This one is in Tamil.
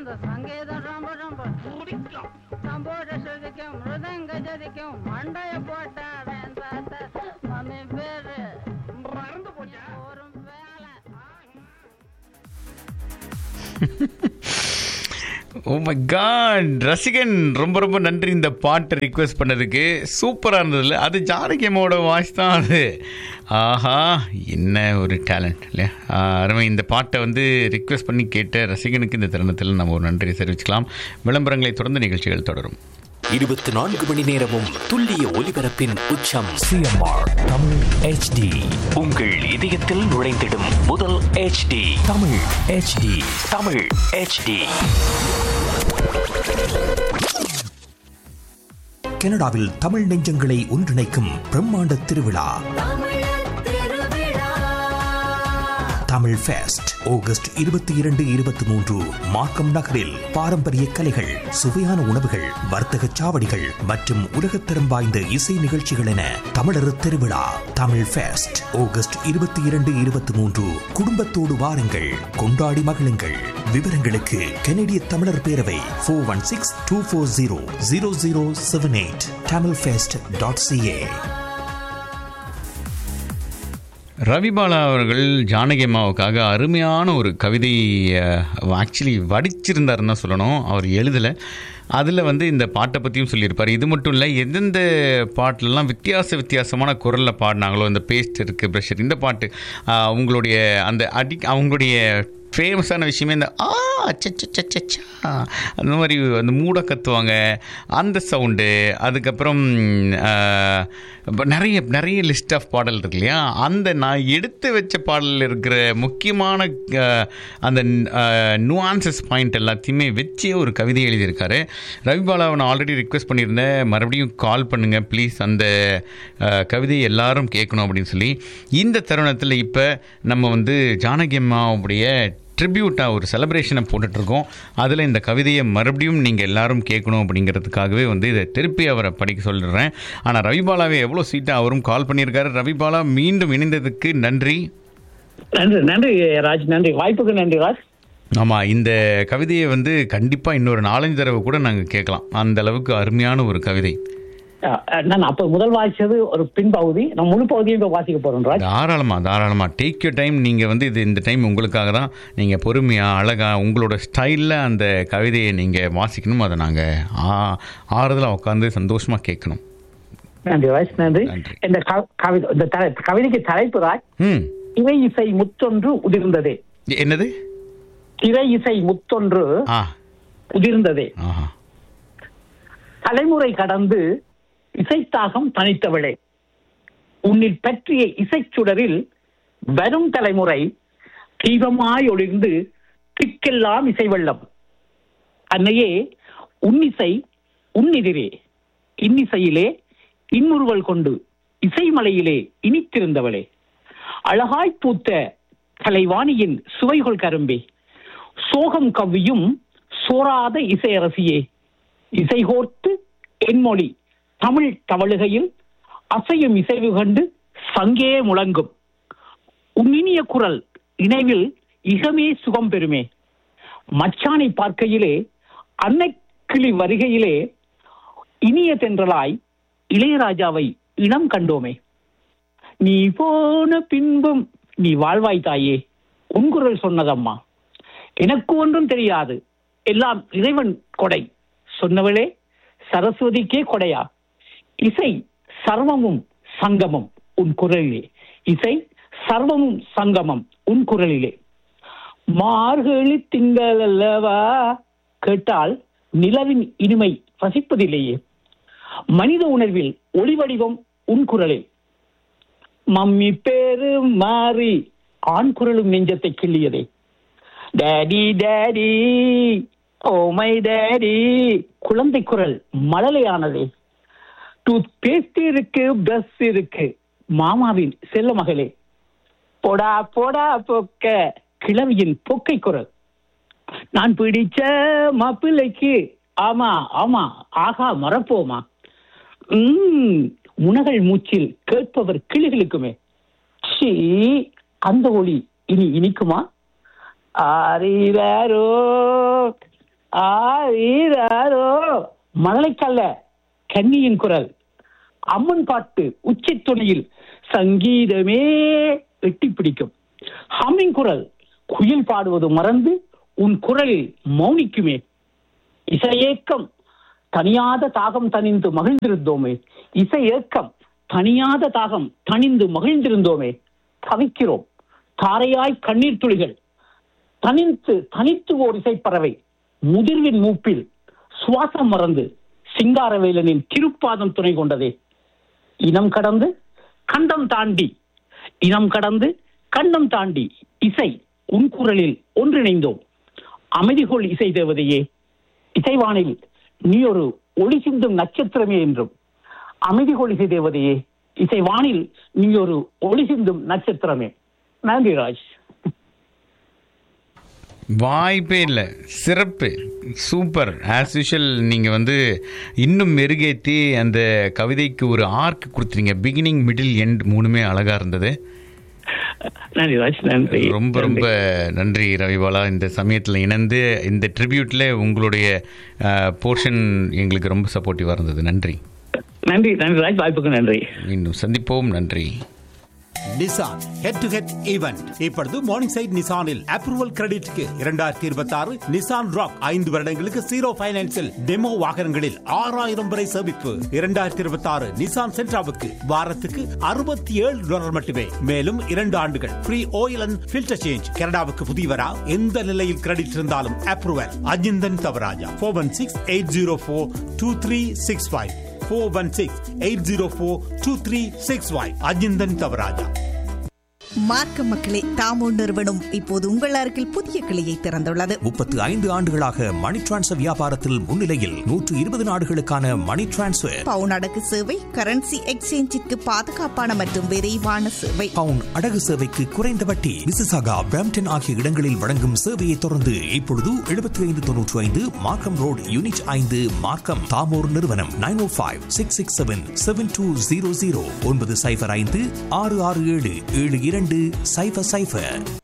இந்த சங்கீதம் ரொம்ப ரொம்ப துடிக்கும் சம்போட சுதிக்கும் மிருதங்க ஜதிக்கும் மண்டைய போட்டாவேன் தாத்தா மம்மி பேரு மறந்து போச்சா ஒரு வேலை ஓ மை காட் ரசிகன் ரொம்ப ரொம்ப நன்றி இந்த பாட்டை ரிக்வெஸ்ட் பண்ணதுக்கு சூப்பராக இருந்ததுல அது ஜானகியம்மோட வாய்ஸ் தான் அது ஆஹா என்ன ஒரு டேலண்ட் இல்லையா ஆ, அருமை இந்த பாட்டை வந்து ரிக்வெஸ்ட் பண்ணி கேட்ட ரசிகனுக்கு இந்த தருணத்தில் நம்ம ஒரு நன்றி தெரிவிச்சுக்கலாம் விளம்பரங்களை தொடர்ந்து நிகழ்ச்சிகள் தொடரும் இருபத்தி நான்கு மணி நேரமும் துல்லிய ஒலிபரப்பின் உச்சம் சிஎம்ஆர் தமிழ் ஹெச்டி உங்கள் இதயத்தில் நுழைந்திடும் முதல் HD Tamil HD Tamil HD கனடாவில் தமிழ் நெஞ்சங்களை ஒன்றிணைக்கும் பிரம்மாண்ட திருவிழா தமிழ் ஃபெஸ்ட் ஆகஸ்ட் இருபத்தி இரண்டு இருபத்தி மூன்று மார்க்கம் நகரில் பாரம்பரிய கலைகள் சுவையான உணவுகள் வர்த்தக சாவடிகள் மற்றும் உலகத்தரம் வாய்ந்த இசை நிகழ்ச்சிகள் என தமிழர் திருவிழா தமிழ் ஃபெஸ்ட் ஆகஸ்ட் இருபத்தி இரண்டு இருபத்தி மூன்று குடும்பத்தோடு வாருங்கள் கொண்டாடி மகிழுங்கள் விவரங்களுக்கு கனடிய தமிழர் பேரவை four one six two four zero zero zero seven eight Tamil fest dot CA Ravibala அவர்கள் ஜானகி அம்மாவுக்காக அருமையான ஒரு கவிதை ஆக்சுவலி வடிச்சிருந்தாருன்னு தான் சொல்லணும் அவர் எழுதலை அதில் வந்து இந்த பாட்டை பற்றியும் சொல்லியிருப்பார் இது மட்டும் இல்லை எந்தெந்த பாட்டிலலாம் வித்தியாச வித்தியாசமான குரலில் பாடினாங்களோ இந்த பேஸ்ட் இருக்குது ப்ரெஷர் இந்த பாட்டு ஆ, உங்களுடைய அந்த அடி அவங்களுடைய ஃபேமஸான விஷயமே இந்த ஆ சச்சா அந்த மாதிரி அந்த மூட கத்துவாங்க அந்த சவுண்டு அதுக்கப்புறம் ஆ, இப்ப நிறைய நிறைய லிஸ்ட் ஆஃப் பாடல் இருக்கு இல்லையா அந்த நான் எடுத்து வச்ச பாடலில் இருக்கிற முக்கியமான ஆ, அந்த நுவான்சஸ் பாயிண்ட் எல்லாத்தையுமே வச்சே ஒரு கவிதை எழுதியிருக்காரு ரவிபாலாவை நான் ஆல்ரெடி ரிக்வெஸ்ட் பண்ணியிருந்தேன் மறுபடியும் கால் பண்ணுங்கள் ப்ளீஸ் அந்த ஆ, கவிதையை எல்லாரும் கேட்கணும் அப்படின்னு சொல்லி இந்த தருணத்தில் இப்போ நம்ம வந்து ஜானகி அம்மாவுடைய ட்ரிபியூட்டாக ஒரு செலிப்ரேஷனை போட்டுட்ருக்கோம் அதில் இந்த கவிதையை மறுபடியும் நீங்கள் எல்லாரும் கேட்கணும் அப்படிங்கிறதுக்காகவே வந்து இதை திருப்பி அவரை படிக்க சொல்லிடுறேன் ஆனால் ரவிபாலாவே எவ்வளோ சீட்டாக அவரும் கால் பண்ணியிருக்காரு ரவிபாலா மீண்டும் இணைந்ததுக்கு நன்றி நன்றி நன்றி ராஜ் நன்றி வாய்ப்புக்கு நன்றி ராஜ் ஆமாம் இந்த கவிதையை வந்து கண்டிப்பாக இன்னொரு நாலஞ்சு தடவை கூட நாங்கள் கேட்கலாம் அந்த அளவுக்கு அருமையான ஒரு கவிதை அஹ், நான் அப்ப முதல் வாசிச்சது ஒரு பின்பகுதி நான் முழு பகுதியும் இப்ப வாசிக்க போறேன் ராஜ் தாராளமாக தாராளமாக டேக் யூ டைம் நீங்கள் வந்து இது இந்த டைம் உங்களுக்காக தான் நீங்கள் பொறுமையாக அழகாக உங்களோட ஸ்டைலில் அந்த கவிதையை நீங்கள் வாசிக்கணும் அதை நாங்கள் ஆ ஆறுதலாக உட்காந்து சந்தோஷமாக கேட்கணும் நன்றி ராஜ் நன்றி நன்றி. இந்த க- கவிதை இந்த தலை- கவிதைக்கு தலைப்பு ராஜ் ம் திரை இசை முத்தொன்று உதிர்ந்ததே என்னது திரை இசை முத்தொன்று ஆ உதிர்ந்ததே ஆஹா தலைமுறை கடந்து இசைத்தாகம் தனித்தவளே உன்னில் பற்றிய இசைச்சுடரில் வரும் தலைமுறை தீபமாய் ஒளிர்ந்து திக்கெல்லாம் இசை வெள்ளம் அன்னையே உன்னிசை உன்னிதிரே இன்னிசையிலே இன்னுருவல் கொண்டு இசைமலையிலே இனித்திருந்தவளே அழகாய் பூத்த கலைவாணியின் சுவைகொள் கரும்பே சோகம் கவ்வியும் சோராத இசையரசியே இசைகோர்த்து என்மொழி தமிழ் தவழுகையில் அசையும் இசைவு கண்டு சங்கே முழங்கும் உன் இனிய குரல் இணைவில் இகமே சுகம் பெறுமே மச்சானை பார்க்கையிலே அன்னை கிளி வருகையிலே இனிய தென்றலாய் இளையராஜாவை இனம் கண்டோமே நீ போன பின்பும் நீ வாழ்வாய் தாயே உன் குரல் சொன்னதம்மா எனக்கு ஒன்றும் தெரியாது எல்லாம் இறைவன் கொடை சொன்னவளே சரஸ்வதிக்கே கொடையா இசை சர்வமும் சங்கமம் உன் குரலிலே இசை சர்வமும் சங்கமம் உன் குரலிலே மார்கழி திங்கள் அல்லவா கேட்டால் நிலவின் இனிமை ரசிப்பதில்லையே மனித உணர்வில் ஒளிவடிவம் உன் குரலில் மம்மி பேரு மாறி ஆண் குரலும் நெஞ்சத்தை கிள்ளியதே daddy daddy oh my daddy குழந்தை குரல் மழலையானதே டூத் பேஸ்ட் இருக்கு பிரஷ் இருக்கு மாமாவின் செல்ல மகளே போடா போடா பொக்க கிழவியின் பொக்கை குரல் நான் பிடிச்ச மாப்பிள்ளைக்கு ஆமா ஆமா ஆகா மறப்போமா உம் முனகள் மூச்சில் கேட்பவர் கிளிகளுக்குமே சீ அந்த ஒளி இனி இனிக்குமா ஆரிரோ ஆரோ மழலைக்கல்ல கன்னியின் குரல் அம்மன் பாட்டு உச்சி துணியில் சங்கீதமே எட்டி பிடிக்கும் ஹம்மிங் குரல் குயில் பாடுவது மறந்து உன் குரலில் மௌனிக்குமே இசையேக்கம் தனியாத தாகம் தனிந்து மகிழ்ந்திருந்தோமே இசையேக்கம் தனியாத தாகம் தனிந்து மகிழ்ந்திருந்தோமே தவிக்கிறோம் தாரையாய் கண்ணீர் துளிகள் தனித்து தனித்து ஓர் இசைப்பறவை முதிர்வின் மூப்பில் சுவாசம் மறந்து சிங்காரவேலனின் திருப்பாதம் துணை கொண்டதே இனம் கடந்து கண்டம் தாண்டி இனம் கடந்து கண்டம் தாண்டி இசை உன் குரலில் ஒன்றிணைந்தோம் அமைதிகொள் இசை தேவதையே இசைவானில் நீ ஒரு ஒளி சிந்தும் நட்சத்திரமே என்றும் அமைதிகொள் இசை தேவதையே இசைவானில் நீ ஒரு ஒளி சிந்தும் நட்சத்திரமே நன்றி ராஜ் வாய்ப்பே இல்லை சிறப்பு சூப்பர் ஆஸ் யூஷுவல் நீங்கள் வந்து இன்னும் மெருகேற்றி அந்த கவிதைக்கு ஒரு ஆர்க் கொடுத்துறீங்க பிகினிங் மிடில் எண்ட் மூணுமே அழகாக இருந்தது நன்றி ராஜ் நன்றி ரொம்ப ரொம்ப நன்றி ரவிபாலா இந்த சமயத்தில் இணைந்து இந்த ட்ரிபியூட்டில் உங்களுடைய போர்ஷன் எங்களுக்கு ரொம்ப சப்போர்ட்டிவாக இருந்தது நன்றி நன்றி நன்றி ராஜ் வாய்ப்புக்கு நன்றி மீண்டும் சந்திப்போம் நன்றி Nissan head to head event இப்பொழுது மார்னிங் சைட் நிசானில் அப்ரூவல் கிரெடிட்க்கு இரண்டாயிரத்தி இருபத்தி ஆறு நிசான் ராக் ஐந்து வருடங்களுக்கு ஜீரோ பைனான்சில் டெமோ வாகனங்களில் ஆறாயிரம் வரை சேமிப்பு இரண்டாயிரத்தி இருபத்தி ஆறு நிசான் சென்ட்ராவுக்கு வாரத்துக்கு அறுபத்தி ஏழு டாலர் மட்டுமே மேலும் இரண்டு ஆண்டுகள் free oil and filter change கனடாவுக்கு புதியவரா எந்த நிலையில் கிரெடிட் இருந்தாலும் approval Ajinthan Thavaraja four one six eight zero four two three six five four one six eight zero four two three six five Ajinthan Thavaraja மார்க்க மக்களே தாமோ நிறுவனம் இப்போது உங்கள் அருகில் புதிய கிளையை திறந்துள்ளது முப்பத்து ஐந்து ஆண்டுகளாக மணி டிரான்ஸ்ஃபர் வியாபாரத்தில் முன்னிலையில் நூற்று இருபது நாடுகளுக்கான மணி டிரான்ஸ்ஃபர் பவுன் அடகு சேவை கரன்சி எக்ஸ்சேஞ்சிற்கு பாதுகாப்பான மற்றும் விரைவான சேவை பவுன் அடகு சேவைக்கு குறைந்த வட்டி மிசிசாகா பிராம்டன் ஆகிய இடங்களில் வழங்கும் சேவையை தொடர்ந்து இப்பொழுது எழுபத்தி ஐந்து தொன்னூற்றி ஐந்து மார்க்கம் ரோடு யூனிட் ஐந்து மார்க்கம் தாமோர் நிறுவனம் nine o five six six seven seven two zero zero ஒன்பது சைபர் ஐந்து ஆறு ஆறு ஏழு ஏழு இரண்டு சைபர் சைபர்